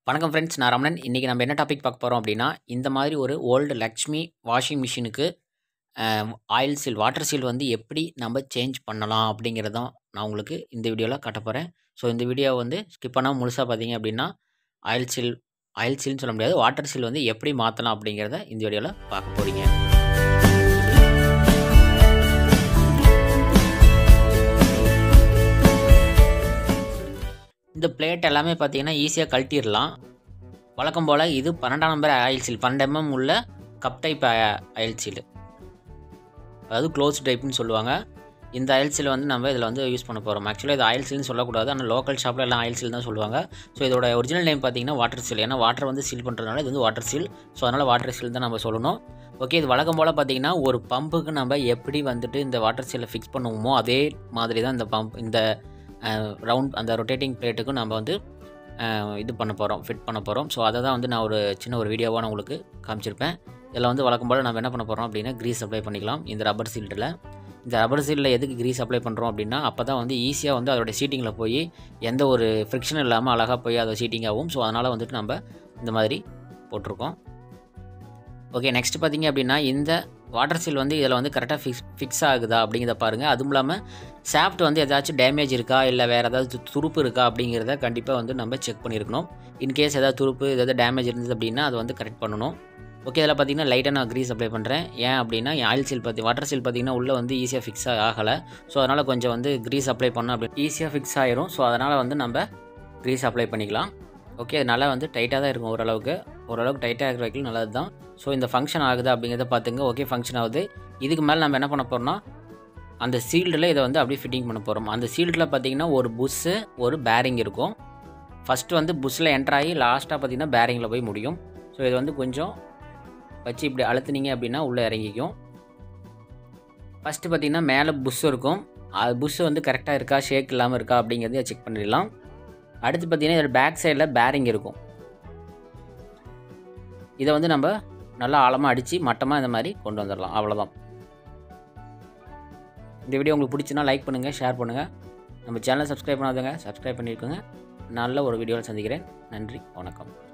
வணக்கம் ஃப்ரெண்ட்ஸ் நான் ரமணன் இன்றைக்கி நம்ம என்ன டாபிக் பார்க்க போகிறோம் அப்படின்னா இந்த மாதிரி ஒரு ஓல்டு லக்ஷ்மி வாஷிங் மிஷினுக்கு ஆயில் சீல் வாட்டர் சீல் வந்து எப்படி நம்ம சேஞ்ச் பண்ணலாம் அப்படிங்கிறதான் நான் உங்களுக்கு இந்த வீடியோவில் காட்ட போகிறேன் ஸோ இந்த வீடியோ வந்து ஸ்கிப் பண்ணாமல் முழுசாக பார்த்தீங்க அப்படின்னா ஆயில் சீல் ஆயில் சீல்னு சொல்ல முடியாது வாட்டர் சீல் வந்து எப்படி மாற்றலாம் அப்படிங்கிறத இந்த வீடியோவில் பார்க்க போகிறீங்க இந்த பிளேட் எல்லாமே பார்த்தீங்கன்னா ஈஸியாக கழட்டிடலாம் வழக்கம் போல் இது பன்னெண்டாம் நம்பர் ஆயில் சீல் பன்னெண்டு எம்எம் உள்ள கப் டைப் ஆயில் சீல் அதாவது க்ளோஸ் டைப்னு சொல்லுவாங்க இந்த ஆயில் சீல் வந்து நம்ம இதில் வந்து யூஸ் பண்ண போகிறோம் ஆக்சுவலாக இது ஆயில் சீல்னு சொல்லக்கூடாது ஆனால் லோக்கல் ஷாப்பில் எல்லாம் ஆயில் சீல் தான் சொல்லுவாங்க ஸோ இதோட ஒரிஜினல் நேம் பார்த்தீங்கன்னா வாட்டர் சீல் ஏன்னா வாட்டர் வந்து சீல் பண்ணுறதுனால இது வந்து வாட்டர் சீல் ஸோ அதனால் வாட்டர் சீல் தான் நம்ம சொல்லணும் ஓகே இது வழக்கம் போல் பார்த்தீங்கன்னா ஒரு பம்புக்கு நம்ம எப்படி வந்துட்டு இந்த வாட்டர் சீலை ஃபிக்ஸ் பண்ணுவோமோ அதே மாதிரி தான் இந்த பம்ப் இந்த ரவுண்ட் அந்த ரொட்டேட்டிங் பிளேட்டுக்கும் நம்ம வந்து இது பண்ண போகிறோம் ஃபிட் பண்ண போகிறோம் ஸோ அதை தான் வந்து நான் ஒரு சின்ன ஒரு வீடியோவாக நான் உங்களுக்கு காமிச்சிருப்பேன் இதில் வந்து வழக்கம் போல் நம்ம என்ன பண்ண போகிறோம் அப்படின்னா க்ரீஸ் அப்ளை பண்ணிக்கலாம் இந்த ரப்பர் சீல்டில் இந்த ரப்பர் சீல்டில் எதுக்கு க்ரீஸ் அப்ளை பண்ணுறோம் அப்படின்னா அப்போ தான் வந்து ஈஸியாக வந்து அதோட சீட்டிங்கில் போய் எந்த ஒரு ஃப்ரிக்ஷன் இல்லாமல் அழகாக போய் அதை சீட்டிங் ஆகும் ஸோ அதனால் வந்துட்டு நம்ம இந்த மாதிரி போட்டிருக்கோம் ஓகே நெக்ஸ்ட் பார்த்தீங்க அப்படின்னா இந்த வாட்டர் சீல் வந்து இதில் வந்து கரெக்டாக ஃபிக்ஸ் ஃபிக்ஸ் ஆகுதா அப்படிங்கிறத பாருங்கள் அதுவும் இல்லாமல் சாஃப்ட் வந்து ஏதாச்சும் டேமேஜ் இருக்கா இல்லை வேறு ஏதாவது துருப்பு இருக்கா அப்படிங்கிறத கண்டிப்பாக வந்து நம்ம செக் பண்ணியிருக்கணும் இன்கேஸ் ஏதாவது துருப்பு ஏதாவது டேமேஜ் இருந்தது அப்படின்னா அதை வந்து கரெக்ட் பண்ணணும் ஓகே இதில் பார்த்தீங்கன்னா லைட்டாக நான் க்ரீஸ் அப்ளை பண்ணுறேன் ஏன் அப்படின்னா ஆயில் சீல் பார்த்தி வாட்டர் சீல் பார்த்தீங்கன்னா உள்ளே வந்து ஈஸியாக ஃபிக்ஸ் ஆகலை ஸோ அதனால் கொஞ்சம் வந்து க்ரீஸ் அப்ளை பண்ணோம் அப்படி ஈஸியாக ஃபிக்ஸ் ஆயிரும் ஸோ அதனால் வந்து நம்ம க்ரீஸ் அப்ளை பண்ணிக்கலாம் ஓகே அது நல்லா வந்து டைட்டாக தான் இருக்கும் ஓரளவுக்கு ஓரளவுக்கு டைட்டாக இருக்கிற வரைக்கும் நல்லது தான் ஸோ இந்த ஃபங்க்ஷன் ஆகுது அப்படிங்கிறத பார்த்துங்க ஓகே ஃபங்க்ஷன் ஆகுது இதுக்கு மேலே நம்ம என்ன பண்ண போகிறோம்னா அந்த சீல்டில் இதை வந்து அப்படியே ஃபிட்டிங் பண்ண போகிறோம் அந்த சீல்டில் பார்த்தீங்கன்னா ஒரு புஷ்ஷு ஒரு பேரிங் இருக்கும் ஃபஸ்ட்டு வந்து புஷ்ஷில் என்ட்ரு ஆகி லாஸ்ட்டாக பார்த்தீங்கன்னா பேரிங்கில் போய் முடியும் ஸோ இது வந்து கொஞ்சம் வச்சு இப்படி அழுத்துனீங்க அப்படின்னா உள்ளே இறங்கிக்கும் ஃபஸ்ட்டு பார்த்தீங்கன்னா மேலே புஷ் இருக்கும் அது புஷ் வந்து கரெக்டாக இருக்கா ஷேக் இல்லாமல் இருக்கா அப்படிங்கிறத செக் பண்ணிடலாம் அடுத்து பார்த்தீங்கன்னா இதோட பேக் சைடில் பேரிங் இருக்கும் இதை வந்து நம்ம நல்லா ஆழமாக அடித்து மட்டமாக இந்த மாதிரி கொண்டு வந்துடலாம் அவ்வளோதான் இந்த வீடியோ உங்களுக்கு பிடிச்சுன்னா லைக் பண்ணுங்கள் ஷேர் பண்ணுங்கள் நம்ம சேனலை சப்ஸ்கிரைப் பண்ணாதவங்க சப்ஸ்கிரைப் பண்ணியிருக்கோங்க நல்ல ஒரு வீடியோவில் சந்திக்கிறேன் நன்றி வணக்கம்